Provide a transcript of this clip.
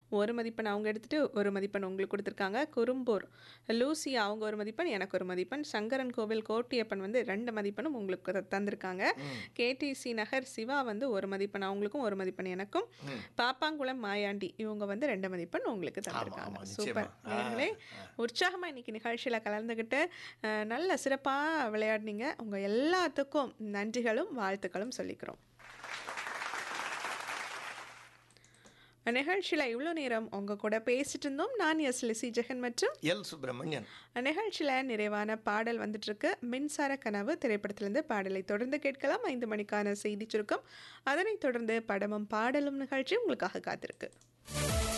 ஒரு மதிப்பெண் அவங்க எடுத்துட்டு ஒரு மதிப்பெண் உங்களுக்கு கொடுத்துருக்காங்க குறும்பூர் லூசி அவங்க ஒரு மதிப்பெண் எனக்கு ஒரு மதிப்பெண் சங்கரன் கோவில் கோட்டியப்பன் வந்து ரெண்டு மதிப்பெண்ணும் உங்களுக்கு த- தந்திருக்காங்க கேடிசி நகர் சிவா வந்து ஒரு மதிப்பெண் அவங்களுக்கும் ஒரு மதிப்பெண் எனக்கும் பாப்பாங்குளம் மாயாண்டி இவங்க வந்து ரெண்டு மதிப்பெண் உங்களுக்கு தந்திருக்காங்க ஆமா, சூப்பர் நிச்சயமா. நேர்களே உற்சாகமாக இன்னைக்கு நிகழ்ச்சியில் கலந்துக்கிட்டு அஹ், நல்ல சிறப்பாக விளையாடினீங்க உங்கள் எல்லாத்துக்கும் நன்றிகளும் வாழ்த்துக்களும் சொல்லிக்கிறோம் நிகழ்ச்சியில் இவ்வளோ நேரம் உங்கள் கூட பேசிட்டு இருந்தோம் நான் எஸ் லிசி ஜெகன் மற்றும் எல் சுப்பிரமணியன் நிகழ்ச்சியில் நிறைவான பாடல் வந்துட்டு இருக்கு மின்சார கனவு திரைப்படத்திலிருந்து பாடலை தொடர்ந்து கேட்கலாம் ஐந்து மணிக்கான செய்தி சுருக்கம் அதனைத் தொடர்ந்து படமும் பாடலும் நிகழ்ச்சி உங்களுக்காக காத்திருக்கு